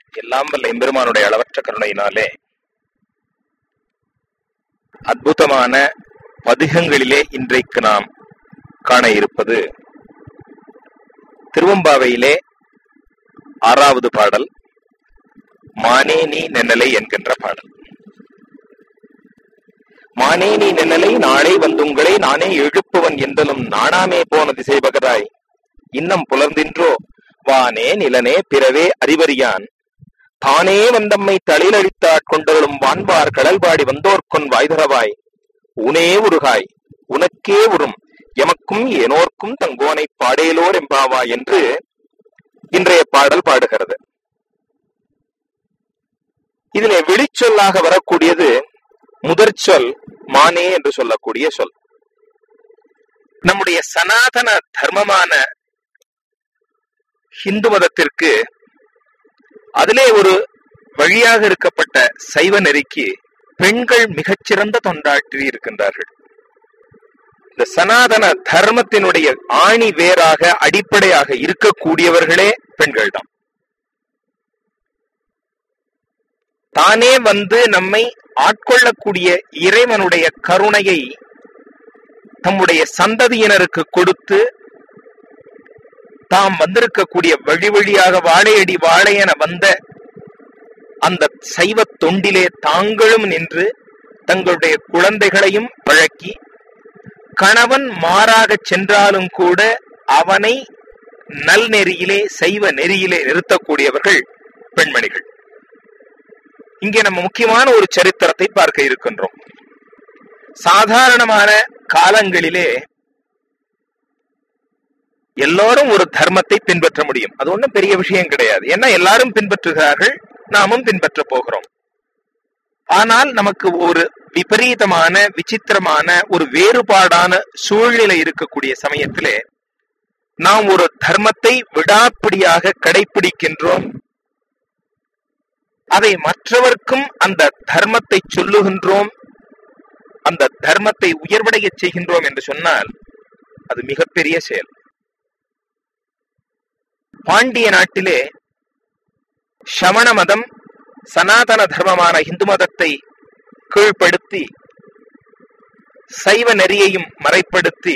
எல்லாம் வல்ல எம்பெருமானுடைய அளவற்ற கருணையினாலே அற்புதமான பதிகங்களிலே இன்றைக்கு நாம் காண இருப்பது திருவம்பாவையிலே ஆறாவது பாடல் மானே நீ நென்னலை என்கின்ற பாடல் மானே நீ நென்னலை நாளை வந்துங்களை நானே எழுப்புவன் என்றலும் நாணாமே போன திசை பகதாய் இன்னம் புலர்ந்தின்றோ வானே நிலனே பிறவே அறிவறியான் தானே வந்தம்மை தளிலழித்தாற் கொண்டவளும் வான்பார் கடல்பாடி வந்தோர்கொன் வாய்தரவாய் உனே உருகாய் உனக்கே உறும் எமக்கும் ஏனோர்க்கும் தங்கோனை பாடேலோர் எம்பாவா என்று இன்றைய பாடல் பாடுகிறது இதிலே வெளிச்சொல்லாக வரக்கூடியது முதற் சொல் மானே என்று சொல்லக்கூடிய சொல் நம்முடைய சனாதன தர்மமான ஹிந்து மதத்திற்கு அதிலே ஒரு வழியாக இருக்கப்பட்ட சைவ நெறிக்கு பெண்கள் மிகச்சிறந்த தொண்டாற்றி இருக்கின்றார்கள் இந்த சனாதன தர்மத்தினுடைய ஆணி வேராக அடிப்படையாக இருக்கக்கூடியவர்களே பெண்கள் தான் தானே வந்து நம்மை ஆட்கொள்ளக்கூடிய இறைவனுடைய கருணையை தம்முடைய சந்ததியினருக்கு கொடுத்து தாம் வந்திருக்கக்கூடிய வழி வழியாக வாழையடி வாழையென வந்த அந்த சைவ தொண்டிலே தாங்களும் நின்று தங்களுடைய குழந்தைகளையும் பழக்கி கணவன் மாறாக சென்றாலும் கூட அவனை நல் நெறியிலே சைவ நெறியிலே நிறுத்தக்கூடியவர்கள் பெண்மணிகள் இங்கே நம்ம முக்கியமான ஒரு சரித்திரத்தை பார்க்க இருக்கின்றோம் சாதாரணமான காலங்களிலே எல்லாரும் ஒரு தர்மத்தை பின்பற்ற முடியும் அது ஒண்ணும் பெரிய விஷயம் கிடையாது ஏன்னா எல்லாரும் பின்பற்றுகிறார்கள் நாமும் பின்பற்ற போகிறோம் ஆனால் நமக்கு ஒரு விபரீதமான விசித்திரமான ஒரு வேறுபாடான சூழ்நிலை இருக்கக்கூடிய சமயத்திலே நாம் ஒரு தர்மத்தை விடாப்பிடியாக கடைபிடிக்கின்றோம் அதை மற்றவர்க்கும் அந்த தர்மத்தை சொல்லுகின்றோம் அந்த தர்மத்தை உயர்வடைய செய்கின்றோம் என்று சொன்னால் அது மிகப்பெரிய செயல் பாண்டிய நாட்டிலே சமண மதம் சனாதன தர்மமான இந்து மதத்தை கீழ்ப்படுத்தி சைவ நெறியையும் மறைப்படுத்தி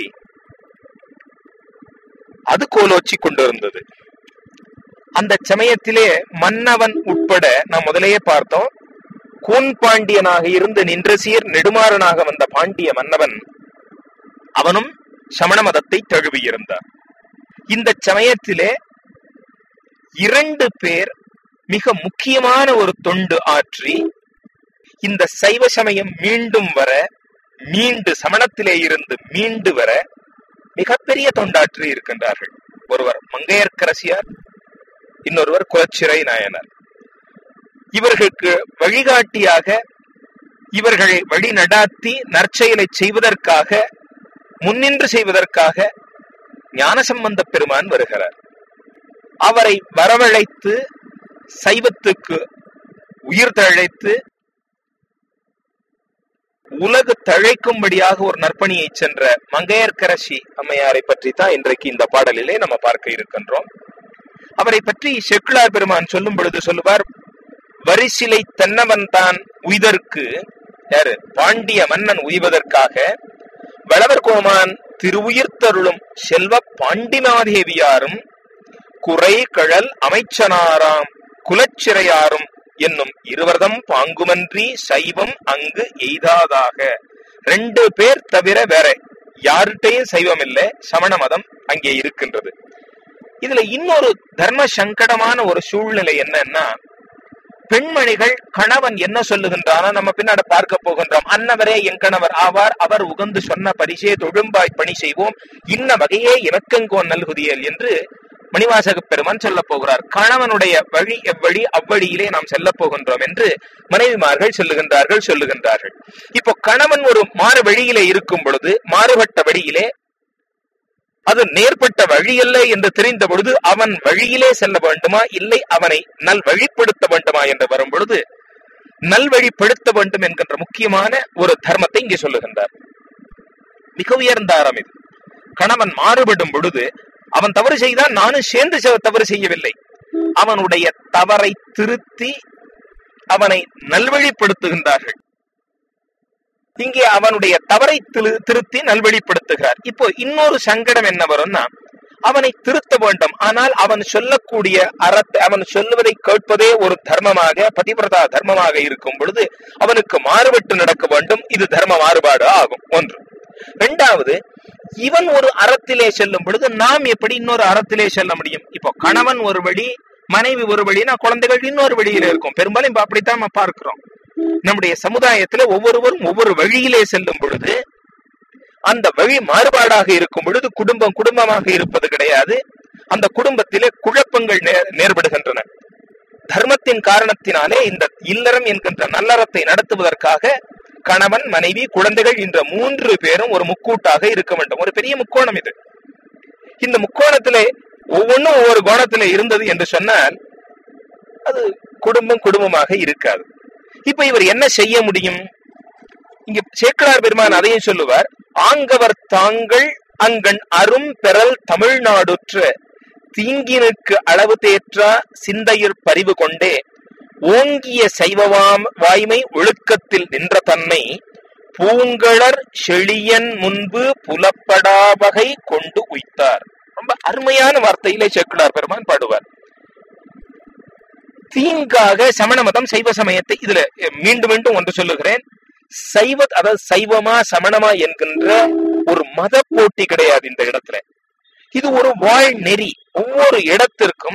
அது கோலோச்சி கொண்டிருந்தது அந்த சமயத்திலே மன்னவன் உட்பட நாம் முதலேயே பார்த்தோம் கூன் பாண்டியனாக இருந்து நின்ற சீர் நெடுமாறனாக வந்த பாண்டிய மன்னவன் அவனும் சமண மதத்தை தழுவியிருந்தார் இந்த சமயத்திலே இரண்டு பேர் மிக முக்கியமான ஒரு தொண்டு ஆற்றி இந்த சைவ சமயம் மீண்டும் வர மீண்டு சமணத்திலே இருந்து மீண்டு வர மிகப்பெரிய தொண்டாற்றி இருக்கின்றார்கள் ஒருவர் மங்கையர்க்கரசியார் இன்னொருவர் குலச்சிறை நாயனார் இவர்களுக்கு வழிகாட்டியாக இவர்களை வழி நடாத்தி நற்செயலை செய்வதற்காக முன்னின்று செய்வதற்காக ஞானசம்பந்த பெருமான் வருகிறார் அவரை வரவழைத்து சைவத்துக்கு உயிர் தழைத்து உலகு தழைக்கும்படியாக ஒரு நற்பணியை சென்ற மங்கையர்கரசி அம்மையாரை பற்றி தான் இன்றைக்கு இந்த பாடலிலே நம்ம பார்க்க இருக்கின்றோம் அவரை பற்றி செக்குலார் பெருமான் சொல்லும் பொழுது சொல்லுவார் வரிசிலை தென்னவன் தான் உய்தற்கு யாரு பாண்டிய மன்னன் உய்வதற்காக வளவர் கோமான் திருவுயிர்த்தருளும் செல்வ பாண்டிமாதேவியாரும் குறை கழல் அமைச்சனாராம் குலச்சிறையாரும் என்னும் இருவர்தம் பாங்குமன்றி சைவம் அங்கு எய்தாதாக ரெண்டு பேர் தவிர வேற யார்கிட்டையும் சைவம் இல்லை சமண மதம் அங்கே இருக்கின்றது இதுல இன்னொரு தர்ம சங்கடமான ஒரு சூழ்நிலை என்னன்னா பெண்மணிகள் கணவன் என்ன சொல்லுகின்றானோ நம்ம பின்னாட பார்க்க போகின்றோம் அன்னவரே என் கணவர் ஆவார் அவர் உகந்து சொன்ன பரிசே தொழும்பாய் பணி செய்வோம் இன்ன வகையே இறக்கங்கோன் நல்குதியல் என்று மணிவாசக பெருமான் சொல்ல போகிறார் கணவனுடைய வழி எவ்வழி அவ்வழியிலே நாம் செல்ல போகின்றோம் என்று மனைவிமார்கள் சொல்லுகின்றார்கள் சொல்லுகின்றார்கள் இப்போ கணவன் ஒரு மாறு வழியிலே இருக்கும் பொழுது மாறுபட்ட வழியிலே அது நேர்பட்ட வழியல்ல என்று தெரிந்த பொழுது அவன் வழியிலே செல்ல வேண்டுமா இல்லை அவனை நல் வழிப்படுத்த வேண்டுமா என்று வரும் பொழுது நல்வழிப்படுத்த வேண்டும் என்கின்ற முக்கியமான ஒரு தர்மத்தை இங்கே சொல்லுகின்றார் மிக உயர்ந்த அறம் இது கணவன் மாறுபடும் பொழுது அவன் தவறு செய்தான் நானும் சேர்ந்து செ- தவறு செய்யவில்லை அவனுடைய தவறை திருத்தி அவனை நல்வழிப்படுத்துகின்றார்கள் இங்கே அவனுடைய தவறை திரு- திருத்தி நல்வழிப்படுத்துகிறார் இப்போ இன்னொரு சங்கடம் என்ன வரும்னா அவனை திருத்த வேண்டும் ஆனால் அவன் சொல்லக்கூடிய அறத்தை அவன் சொல்லுவதை கேட்பதே ஒரு தர்மமாக பதிவிரதா தர்மமாக இருக்கும் பொழுது அவனுக்கு மாறுபட்டு நடக்க வேண்டும் இது தர்ம மாறுபாடு ஆகும் ஒன்று இரண்டாவது இவன் ஒரு அறத்திலே செல்லும் பொழுது நாம் எப்படி இன்னொரு அறத்திலே செல்ல முடியும் இப்போ கணவன் ஒரு வழி மனைவி ஒரு வழினா குழந்தைகள் இன்னொரு வழியில இருக்கும் பெரும்பாலும் இப்ப அப்படித்தான் நம்ம பார்க்கிறோம் நம்முடைய சமுதாயத்துல ஒவ்வொருவரும் ஒவ்வொரு வழியிலே செல்லும் பொழுது அந்த வழி மாறுபாடாக இருக்கும் பொழுது குடும்பம் குடும்பமாக இருப்பது கிடையாது அந்த குடும்பத்திலே குழப்பங்கள் நே- நேர்படுகின்றன தர்மத்தின் காரணத்தினாலே இந்த இல்லறம் என்கின்ற நல்லறத்தை நடத்துவதற்காக கணவன் மனைவி குழந்தைகள் என்ற மூன்று பேரும் ஒரு முக்கூட்டாக இருக்க வேண்டும் ஒரு பெரிய முக்கோணம் இது இந்த முக்கோணத்திலே ஒவ்வொன்றும் ஒவ்வொரு கோணத்திலே இருந்தது என்று சொன்னால் அது குடும்பம் குடும்பமாக இருக்காது இப்ப இவர் என்ன செய்ய முடியும் இங்க சேக்கலார் பெருமான் அதையும் சொல்லுவார் ஆங்கவர் தாங்கள் அங்கண் அரும் பெறல் தமிழ்நாடுற்ற தீங்கினுக்கு அளவு தேற்றா சிந்தையிற் பரிவு கொண்டே ஓங்கிய சைவவாம் வாய்மை ஒழுக்கத்தில் நின்ற தன்மை பூங்கழற் செழியன் முன்பு புலப்படாவகை கொண்டு உய்த்தார் ரொம்ப அருமையான வார்த்தையிலே சேக்கிழார் பெருமான் பாடுவார் தீங்காக சமண மதம் சைவ சமயத்தை இதுல அஹ், மீண்டும் மீண்டும் ஒன்று சொல்லுகிறேன் சைவ அதாவது சைவமா சமணமா என்கின்ற ஒரு மத போட்டி கிடையாது இந்த இடத்துல இது ஒரு வாழ் நெறி ஒவ்வொரு இடத்திற்கும்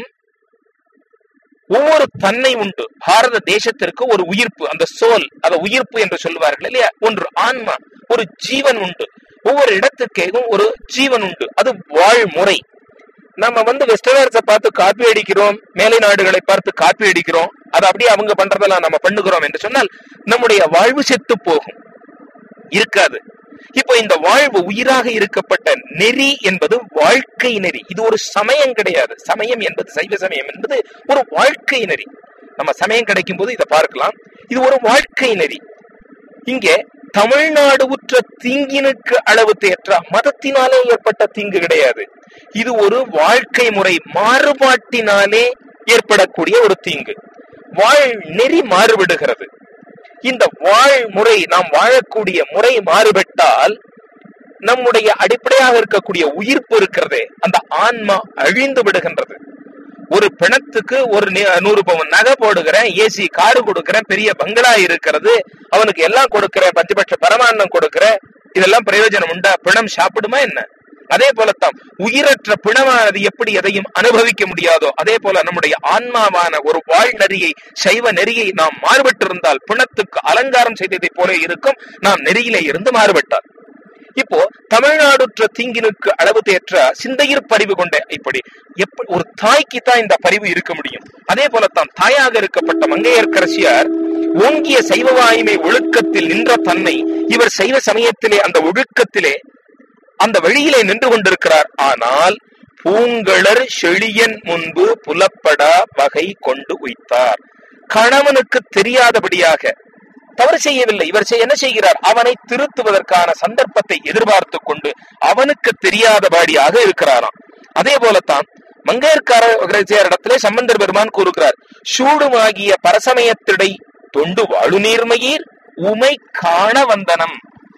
ஒவ்வொரு தன்மை உண்டு பாரத தேசத்திற்கு ஒரு உயிர்ப்பு அந்த சோல் அத உயிர்ப்பு என்று சொல்லுவார்கள் இல்லையா ஒன்று ஆன்மா ஒரு ஜீவன் உண்டு ஒவ்வொரு இடத்துக்கேவும் ஒரு ஜீவன் உண்டு அது வாழ்முறை நம்ம வந்து வெஸ்டர்னர்ஸை பார்த்து காப்பி அடிக்கிறோம் மேலை நாடுகளை பார்த்து காப்பி அடிக்கிறோம் அது அப்படியே அவங்க பண்றதெல்லாம் நம்ம பண்ணுகிறோம் என்று சொன்னால் நம்முடைய வாழ்வு செத்து போகும் இருக்காது இப்போ இந்த வாழ்வு உயிராக இருக்கப்பட்ட நெறி என்பது வாழ்க்கை நெறி இது ஒரு சமயம் கிடையாது சமயம் என்பது சைவ சமயம் என்பது ஒரு வாழ்க்கை நெறி நம்ம சமயம் கிடைக்கும் போது இதை பார்க்கலாம் இது ஒரு வாழ்க்கை நெறி இங்கே தமிழ்நாடு உற்ற தீங்கினுக்கு அளவு தேற்றா மதத்தினாலே ஏற்பட்ட தீங்கு கிடையாது இது ஒரு வாழ்க்கை முறை மாறுபாட்டினாலே ஏற்படக்கூடிய ஒரு தீங்கு வாழ் நெறி மாறுபடுகிறது இந்த வாழ் முறை நாம் வாழக்கூடிய முறை மாறுபட்டால் நம்முடைய அடிப்படையாக இருக்கக்கூடிய உயிர்ப்பு இருக்கிறதே அந்த ஆன்மா அழிந்து விடுகின்றது ஒரு பிணத்துக்கு ஒரு நி- நூறு பவுன் நகை போடுகிறேன் ஏசி காரு கொடுக்கிறேன் பெரிய பங்களா இருக்கிறது அவனுக்கு எல்லாம் கொடுக்கிறேன் பஞ்சபட்ச பரமான்னம் கொடுக்கிறேன் இதெல்லாம் பிரயோஜனம் உண்டா பிணம் சாப்பிடுமா என்ன அதே போலத்தான் உயிரற்ற பிணமானது எப்படி எதையும் அனுபவிக்க முடியாதோ அதே போல நம்முடைய ஆன்மாவான ஒரு வாழ் நெறியை சைவ நெறியை நாம் மாறுபட்டிருந்தால் பிணத்துக்கு அலங்காரம் செய்ததை போல இருக்கும் நாம் நெறியிலே இருந்து மாறுபட்டால் இப்போ தமிழ்நாடுற்ற தீங்கினுக்கு அளவு தேற்ற சிந்தையிற் பரிவு கொண்ட இப்படி எப்ப ஒரு தாய்க்கு தான் இந்த பரிவு இருக்க முடியும் அதே போலத்தான் தாயாக இருக்கப்பட்ட மங்கையர்க்கரசியார் ஓங்கிய சைவவாய்மை ஒழுக்கத்தில் நின்ற தன்னை இவர் சைவ சமயத்திலே அந்த ஒழுக்கத்திலே அந்த வழியிலே நின்று கொண்டிருக்கிறார் ஆனால் பூங்கழர் செழியன் முன்பு புலப்படா வகை கொண்டு உய்த்தார் கணவனுக்கு தெரியாதபடியாக தவறு செய்யவில்லை இவர் செய்- என்ன செய்கிறார் அவனை திருத்துவதற்கான சந்தர்ப்பத்தை எதிர்பார்த்து கொண்டு அவனுக்கு தெரியாதபடியாக இருக்கிறாராம் அதே போலத்தான் மங்கையர்கார இடத்திலே சம்பந்தர் பெருமான் கூறுகிறார் சூடுமாகிய பரசமயத்திடை தொண்டு வாழு நீர்மையீர் உமை காண வந்தனம்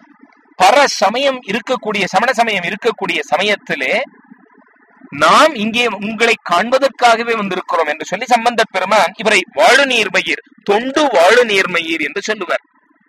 பர சமயம் இருக்கக்கூடிய சமண சமயம் இருக்கக்கூடிய சமயத்திலே நாம் இங்கே உங்களை காண்பதற்காகவே வந்திருக்கிறோம் என்று சொல்லி சம்பந்த பெருமான் இவரை வாழு நீர்மயிர் தொண்டு வாழு நீர்மயிர் என்று சொல்லுவார்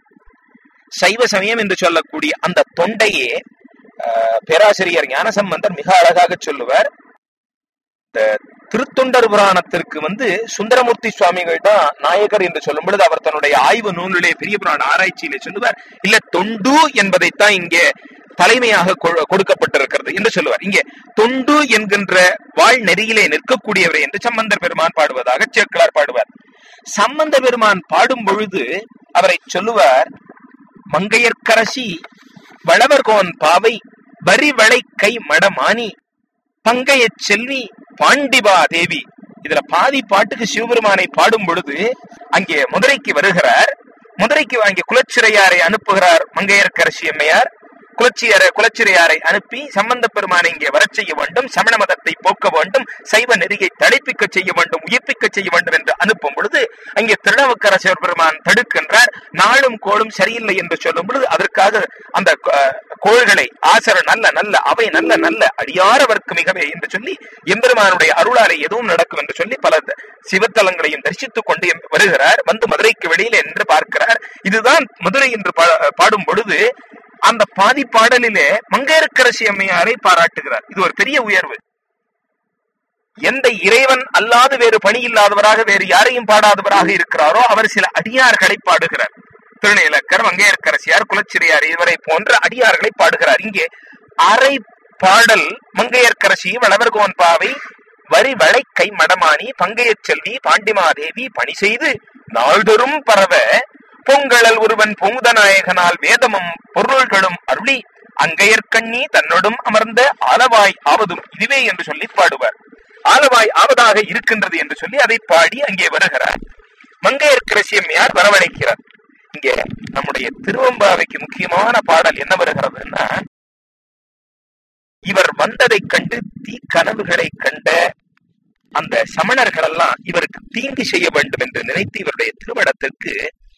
சைவ சமயம் என்று சொல்லக்கூடிய அந்த தொண்டையே ஆஹ், பேராசிரியர் ஞானசம்பந்தர் மிக அழகாக சொல்லுவார் இந்த திருத்தொண்டர் புராணத்திற்கு வந்து சுந்தரமூர்த்தி சுவாமிகள் தான் நாயகர் என்று சொல்லும் பொழுது அவர் தன்னுடைய ஆய்வு நூலிலே பெரிய புராண ஆராய்ச்சியிலே சொல்லுவார் இல்ல தொண்டு என்பதைத்தான் இங்கே தலைமையாக கொ- கொடுக்கப்பட்டிருக்கிறது என்று சொல்லுவார் இங்கே தொண்டு என்கின்ற வாழ் நெறியிலே நிற்கக்கூடியவர் என்று சம்பந்தர் பெருமான் பாடுவதாக சேக்கிழார் பாடுவார் சம்பந்த பெருமான் பாடும் பொழுது அவரை சொல்லுவார் மங்கையர்க்கரசி வளவர்கோன் பாவை வரிவளை கை மடமானி பங்கைய செல்வி பாண்டிபா தேவி இதுல பாதி பாட்டுக்கு சிவபெருமானை பாடும் பொழுது அங்கே மதுரைக்கு வருகிறார் மதுரைக்கு அங்கே குலச்சிறையாரை அனுப்புகிறார் மங்கையர்க்கரசி அம்மையார் குலச்சியர குலச்சிறையாரை அனுப்பி சம்பந்த பெருமானை இங்கே வரச் செய்ய வேண்டும் சமண மதத்தை போக்க வேண்டும் சைவ நெறியை தழைப்பிக்க செய்ய வேண்டும் உயிர்ப்பிக்க செய்ய வேண்டும் என்று அனுப்பும் பொழுது அங்கே திருநாவுக்கரசர் பெருமான் தடுக்கின்றார் நாளும் கோளும் சரியில்லை என்று சொல்லும் பொழுது அதற்காக அந்த அஹ், கோள்களை ஆசர நல்ல நல்ல அவை நல்ல நல்ல அடியாரவர்க்கு மிகவே என்று சொல்லி எம்பெருமானுடைய அருளாலே எதுவும் நடக்கும் என்று சொல்லி பல த- சிவத்தலங்களையும் தரிசித்துக் கொண்டு எம்- வருகிறார் வந்து மதுரைக்கு வெளியில என்று பார்க்கிறார் இதுதான் மதுரை என்று பா- பாடும் பொழுது அந்த பாதி பாடலிலே மங்கையர்க்கரசி அம்மையாரை பாராட்டுகிறார் இது ஒரு பெரிய உயர்வு எந்த இறைவன் அல்லாது வேறு பணி இல்லாதவராக வேறு யாரையும் பாடாதவராக இருக்கிறாரோ அவர் சில அடியார்களை பாடுகிறார் திருநீலக்கர் மங்கையர்க்கரசியார் குலச்சிறையார் இவரை போன்ற அடியார்களை பாடுகிறார் இங்கே அரை பாடல் மங்கையர்க்கரசி வளவர்கோன் பாவை வரி வளை கை மடமானி பங்கையச் செல்வி பாண்டிமாதேவி பணி செய்து நாள்தொறும் பரவ பொங்கழல் ஒருவன் பொங்குதநாயகனால் வேதமும் பொருள்களும் அருளி அங்கையர்கண்ணி தன்னோடும் அமர்ந்த ஆலவாய் ஆவதும் இதுவே என்று சொல்லி பாடுவார் ஆலவாய் ஆவதாக இருக்கின்றது என்று சொல்லி அதை பாடி அங்கே வருகிறார் மங்கையர்க்கரசி அம்மையார் வரவழைக்கிறார் இங்கே நம்முடைய திருவம்பாவைக்கு முக்கியமான பாடல் என்ன வருகிறதுன்னா இவர் வந்ததைக் கண்டு தீ கனவுகளை கண்ட அந்த சமணர்கள் எல்லாம் இவருக்கு தீங்கு செய்ய வேண்டும் என்று நினைத்து இவருடைய திருமணத்திற்கு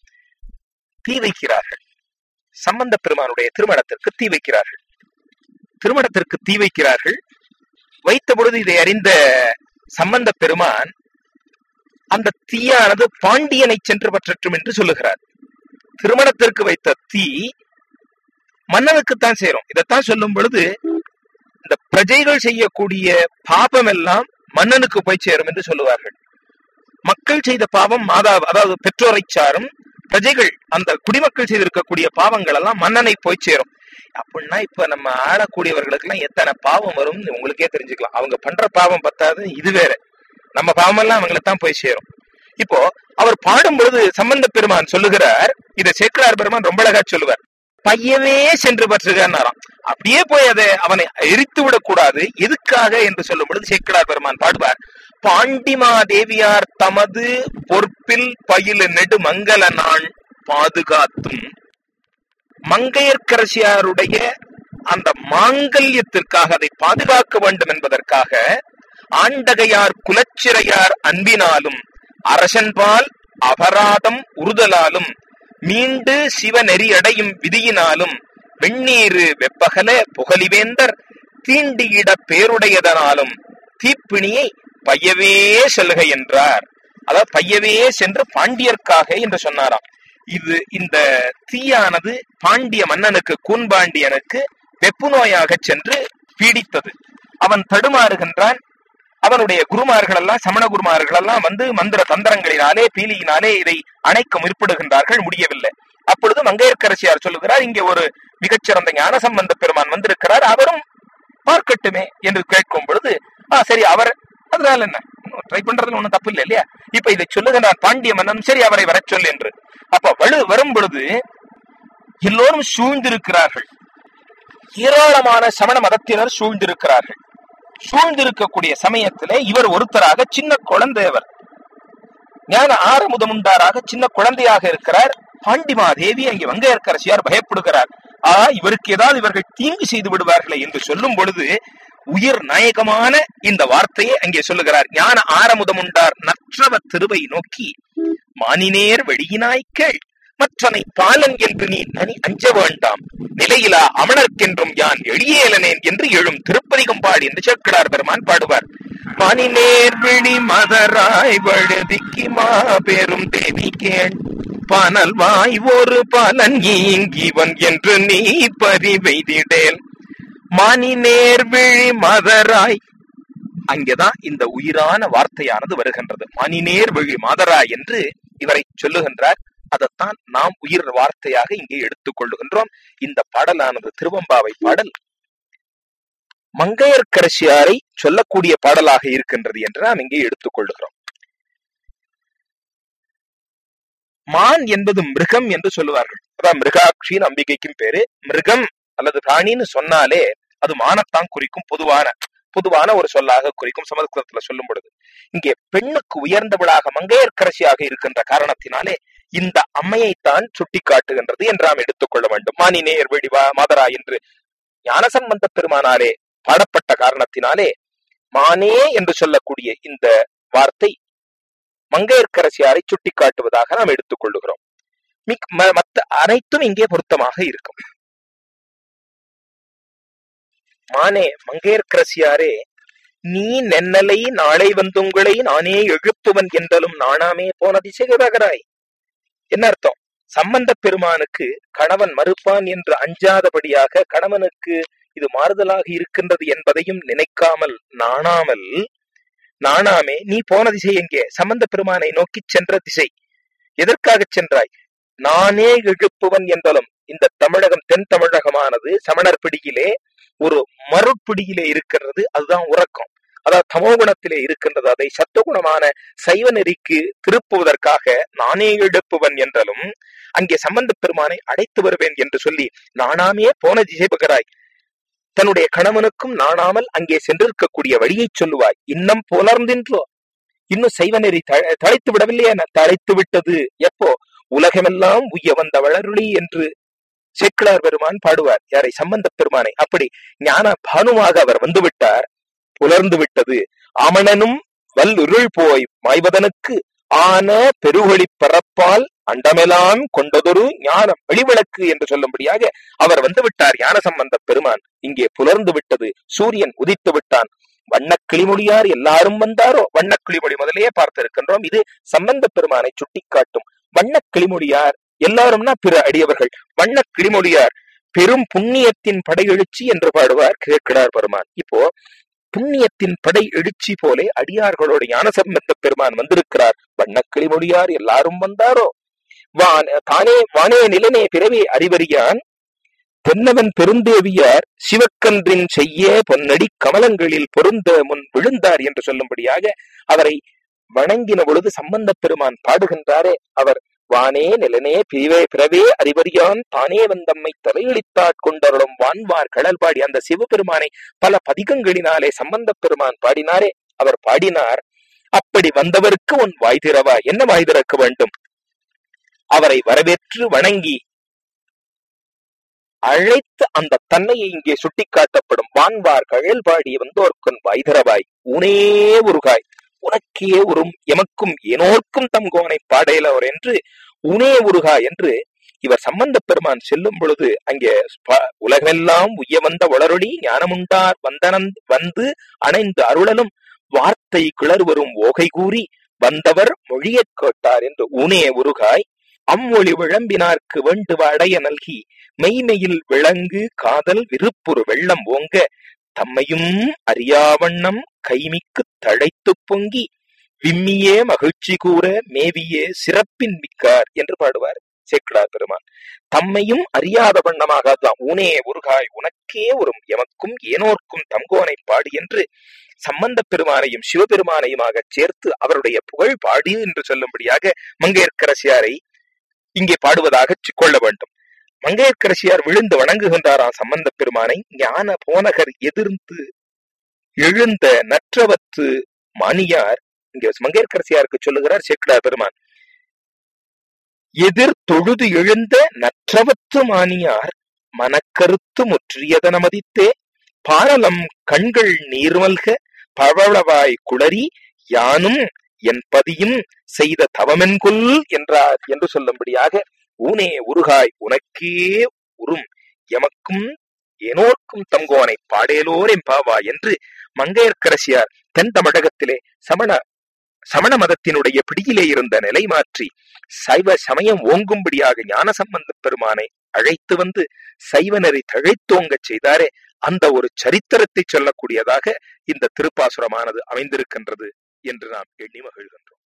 தீ வைக்கிறார்கள் சம்பந்த பெருமானுடைய திருமணத்திற்கு தீ வைக்கிறார்கள் திருமணத்திற்கு தீ வைக்கிறார்கள் வைத்த பொழுது இதை அறிந்த சம்பந்த பெருமான் அந்த தீயானது பாண்டியனை சென்று பற்றட்டும் என்று சொல்லுகிறார் திருமணத்திற்கு வைத்த தீ மன்னனுக்குத்தான் சேரும் இதைத்தான் சொல்லும் பொழுது இந்த பிரஜைகள் செய்யக்கூடிய பாபம் எல்லாம் மன்னனுக்கு போய் சேரும் என்று சொல்லுவார்கள் மக்கள் செய்த பாவம் மாதா அதாவது பெற்றோரை சாரும் பிரஜைகள் அந்த குடிமக்கள் செய்திருக்கக்கூடிய பாவங்கள் எல்லாம் மன்னனை போய் சேரும் அப்படின்னா இப்ப நம்ம ஆளக்கூடியவர்களுக்கு எல்லாம் எத்தனை பாவம் வரும் உங்களுக்கே தெரிஞ்சுக்கலாம் அவங்க பண்ற பாவம் பத்தாது இது வேற நம்ம பாவம் எல்லாம் அவங்களுக்கு தான் போய் சேரும் இப்போ அவர் பாடும்பொழுது சம்பந்த பெருமான் சொல்லுகிறார் இதை சேக்கரார் பெருமான் ரொம்ப அழகா சொல்லுவார் பையவே சென்று பற்றுகிறாராம் அப்படியே போய் அதை அவனை எரித்து விடக்கூடாது எதுக்காக என்று சொல்லும் பொழுது சேக்கடார் பெருமான் பாடுவார் பாண்டிமா தேவியார் தமது பொற்பில் பயில நெடு மங்கள நான் பாதுகாத்தும் மங்கையர்க்கரசியாருடைய அந்த மாங்கல்யத்திற்காக அதை பாதுகாக்க வேண்டும் என்பதற்காக ஆண்டகையார் குலச்சிறையார் அன்பினாலும் அரசன்பால் அபராதம் உறுதலாலும் மீண்டு சிவ நெறியடையும் விதியினாலும் வெண்ணீரு வெப்பகல புகலிவேந்தர் தீண்டியிட பேருடையதனாலும் தீப்பிணியை பையவே செல்க என்றார் அதாவது பையவே சென்று பாண்டியர்க்காக என்று சொன்னாராம் இது இந்த தீயானது பாண்டிய மன்னனுக்கு கூன்பாண்டியனுக்கு வெப்பு நோயாக சென்று பீடித்தது அவன் தடுமாறுகின்றான் அவனுடைய குருமார்கள் எல்லாம் சமண குருமார்கள் எல்லாம் வந்து மந்திர தந்திரங்களினாலே பீலியினாலே இதை அணைக்க முற்படுகின்றார்கள் முடியவில்லை அப்பொழுது மங்கையர்க்கரசியார் சொல்லுகிறார் இங்கே ஒரு மிகச்சிறந்த ஞான சம்பந்த பெருமான் வந்திருக்கிறார் அவரும் பார்க்கட்டுமே என்று கேட்கும் பொழுது ஆ சரி அவர் அதனால என்ன ட்ரை பண்றதுல ஒண்ணும் தப்பு இல்லை இல்லையா இப்ப இதை சொல்லுகிறார் பாண்டிய மன்னன் சரி அவரை வரச் சொல் என்று அப்ப வலு வரும் பொழுது எல்லோரும் சூழ்ந்திருக்கிறார்கள் ஏராளமான சமண மதத்தினர் சூழ்ந்திருக்கிறார்கள் சூழ்ந்திருக்கக்கூடிய சமயத்திலே இவர் ஒருத்தராக சின்ன குழந்தையவர் ஞான ஆரமுதமுண்டாராக சின்ன குழந்தையாக இருக்கிறார் பாண்டிமாதேவி அங்கே வங்கையர்க்கரசியார் பயப்படுகிறார் ஆ இவருக்கு ஏதாவது இவர்கள் தீங்கு செய்து விடுவார்களே என்று சொல்லும் பொழுது உயிர் நாயகமான இந்த வார்த்தையை அங்கே சொல்லுகிறார் ஞான ஆரமுதமுண்டார் நற்றவ திருவை நோக்கி மானினேர் வெளியினாய் கேள் மற்றனை பாலன் என்று நீ நனி அஞ்ச வேண்டாம் நிலையிலா அமணர்க்கென்றும் யான் எளியேலனேன் என்று எழும் திருப்பதிகம் பாடி என்று சேக்கிடார் பெருமான் பாடுவார் மானினேர் விழி மதராய் வழுதிக்கு மாபெரும் தேவி கேள் பானல் வாய் ஒரு பாலன் ஈங்கிவன் என்று நீ பறிவைதிடேல் மானினேர் விழி மதராய் அங்கேதான் இந்த உயிரான வார்த்தையானது வருகின்றது மணிநேர் விழி மாதராய் என்று இவரை சொல்லுகின்றார் அதைத்தான் நாம் உயிர் வார்த்தையாக இங்கே எடுத்துக் கொள்ளுகின்றோம் இந்த பாடலானது திருவம்பாவை பாடல் மங்கையர்க்கரசியாரை சொல்லக்கூடிய பாடலாக இருக்கின்றது என்று நாம் இங்கே எடுத்துக் கொள்ளுகிறோம் மான் என்பது மிருகம் என்று சொல்லுவார்கள் அதான் மிருகாட்சியின் அம்பிகைக்கும் பேரு மிருகம் அல்லது பிராணின்னு சொன்னாலே அது மானத்தான் குறிக்கும் பொதுவான பொதுவான ஒரு சொல்லாக குறிக்கும் சமஸ்கிருதத்துல சொல்லும் பொழுது இங்கே பெண்ணுக்கு உயர்ந்தவளாக மங்கையர்க்கரசியாக இருக்கின்ற காரணத்தினாலே இந்த அம்மையைத்தான் சுட்டி காட்டுகின்றது என்று நாம் எடுத்துக்கொள்ள வேண்டும் மானினேர் வெடிவா மதரா என்று ஞானசம்பந்த பெருமானாலே பாடப்பட்ட காரணத்தினாலே மானே என்று சொல்லக்கூடிய இந்த வார்த்தை மங்கையர்க்கரசியாரை சுட்டிக்காட்டுவதாக நாம் எடுத்துக் கொள்ளுகிறோம் மிக்- ம- மத்த அனைத்தும் இங்கே பொருத்தமாக இருக்கும் மானே மங்கையர்க்கரசியாரே நீ நென்னலை நாளை வந்துங்களை நானே எழுப்புவன் என்றலும் நாணாமே போன திசைகராய் என்ன அர்த்தம் சம்பந்த பெருமானுக்கு கணவன் மறுப்பான் என்று அஞ்சாதபடியாக கணவனுக்கு இது மாறுதலாக இருக்கின்றது என்பதையும் நினைக்காமல் நாணாமல் நாணாமே நீ போன திசை எங்கே சம்பந்த பெருமானை நோக்கி சென்ற திசை எதற்காக சென்றாய் நானே எழுப்புவன் என்றாலும் இந்த தமிழகம் தென் தமிழகமானது சமணர் பிடியிலே ஒரு மறுப்பிடியிலே இருக்கிறது அதுதான் உறக்கம் அதாவது தமோகுணத்திலே இருக்கின்றது அதை சத்துவகுணமான சைவ நெறிக்கு திருப்புவதற்காக நானே எழுப்புவன் என்றாலும் அங்கே சம்பந்த பெருமானை அடைத்து வருவேன் என்று சொல்லி நானாமே போன திசை பகராய் தன்னுடைய கணவனுக்கும் நாணாமல் அங்கே சென்றிருக்கக்கூடிய வழியை சொல்லுவாய் இன்னும் புலர்ந்தின்றோ இன்னும் சைவ நெறி த- தழைத்து விடவில்லையே என தழைத்து விட்டது எப்போ உலகமெல்லாம் உய்ய வந்த வளருளி என்று சேக்கிழார் பெருமான் பாடுவார் யாரை சம்பந்த பெருமானை அப்படி ஞான பானுவாக அவர் வந்து விட்டார் புலர்ந்து விட்டது அமணனும் வல்லுருள் போய் மாய்வதனுக்கு ஆன பெருவழி பரப்பால் அண்டமெல்லாம் கொண்டதொரு ஞானம் வெளிவிளக்கு என்று சொல்லும்படியாக அவர் வந்து விட்டார் ஞான சம்பந்த பெருமான் இங்கே புலர்ந்து விட்டது சூரியன் உதித்து விட்டான் வண்ணக் கிளிமொழியார் எல்லாரும் வந்தாரோ வண்ணக் கிளிமொழி முதலையே பார்த்திருக்கின்றோம் இது சம்பந்த பெருமானை சுட்டிக்காட்டும் வண்ணக் கிளிமொழியார் எல்லாரும்னா பிற அடியவர்கள் வண்ணக் கிளிமொழியார் பெரும் புண்ணியத்தின் படையெழுச்சி என்று பாடுவார் கிழக்கிடார் பெருமான் இப்போ புண்ணியத்தின் படை எழுச்சி போலே அடியார்களோட ஞானசம்பந்த பெருமான் வந்திருக்கிறார் வண்ணக்கிளி மொழியார் எல்லாரும் வந்தாரோ வான் தானே வானே நிலனே பிறவே அறிவறியான் தென்னவன் பெருந்தேவியார் சிவக்கன்றின் செய்ய பொன்னடி கமலங்களில் பொருந்த முன் விழுந்தார் என்று சொல்லும்படியாக அவரை வணங்கின பொழுது சம்பந்த பெருமான் பாடுகின்றாரே அவர் வானே நிலனே பிரிவே பிறவே அறிவறியான் தானே வந்தம்மை தலையளித்தாற் கொண்டருளும் வான்வார் கடல்பாடி அந்த சிவபெருமானை பல பதிகங்களினாலே சம்பந்த பெருமான் பாடினாரே அவர் பாடினார் அப்படி வந்தவருக்கு உன் வாய் திறவா என்ன வாய் திறக்க வேண்டும் அவரை வரவேற்று வணங்கி அழைத்து அந்த தன்மையை இங்கே சுட்டிக்காட்டப்படும் வான்வார் கழல்பாடி வந்தோர்க்குன் வாய் திறவாய் உனே உருகாய் உனக்கே உறும் எமக்கும் ஏனோர்க்கும் தம் கோனை பாடையிலவர் என்று உனே உருகா என்று இவர் சம்பந்த பெருமான் செல்லும் பொழுது அங்கே ப- உலகமெல்லாம் உய்ய வந்த உளரொளி ஞானமுண்டார் வந்தனந்த் வந்து அணைந்து அருளலும் வார்த்தை கிளறுவரும் ஓகை கூறி வந்தவர் மொழியக் கேட்டார் என்று உனே உருகாய் அம்மொழி விளம்பினார்க்கு வேண்டுவ அடைய நல்கி மெய்மையில் விளங்கு காதல் விருப்புறு வெள்ளம் ஓங்க தம்மையும் அறியாவண்ணம் கைமிக்கு தழைத்துப் பொங்கி விம்மியே மகிழ்ச்சி கூற மேவியே சிறப்பின் மிக்கார் என்று பாடுவார் சேக்கிழார் பெருமான் தம்மையும் அறியாத வண்ணமாக அதான் உனே உருகாய் உனக்கே ஒரு எமக்கும் ஏனோர்க்கும் தங்கோனை பாடி என்று சம்பந்த பெருமானையும் சிவபெருமானையுமாக சேர்த்து அவருடைய புகழ் பாடி என்று சொல்லும்படியாக மங்கையர்க்கரசியாரை இங்கே பாடுவதாக கொள்ள வேண்டும் மங்கையர்க்கரசியார் விழுந்து வணங்குகின்றாராம் சம்பந்த பெருமானை ஞான போனகர் எதிர்ந்து எழுந்த நற்றவத்து மானியார் இங்கே மங்கையர்க்கரசியாருக்கு சொல்லுகிறார் சேக்கிடார் பெருமான் எதிர் தொழுது எழுந்த நற்றவத்து மானியார் மனக்கருத்து முற்றியதன மதித்தே பாரலம் கண்கள் நீர்மல்க பவளவாய் குளறி யானும் என் பதியும் செய்த தவமென்கொல் என்றார் என்று சொல்லும்படியாக ஊனே உருகாய் உனக்கே உறும் எமக்கும் ஏனோர்க்கும் தங்கோனை பாடேலோர் எம்பாவா என்று மங்கையர்க்கரசியார் தென் தமிழகத்திலே சமண சமண மதத்தினுடைய பிடியிலே இருந்த நிலை மாற்றி சைவ சமயம் ஓங்கும்படியாக ஞானசம்பந்த பெருமானை அழைத்து வந்து சைவ நெறி தழைத்தோங்கச் செய்தாரே அந்த ஒரு சரித்திரத்தை சொல்லக்கூடியதாக இந்த திருப்பாசுரமானது அமைந்திருக்கின்றது என்று நாம் எண்ணி மகிழ்கின்றோம்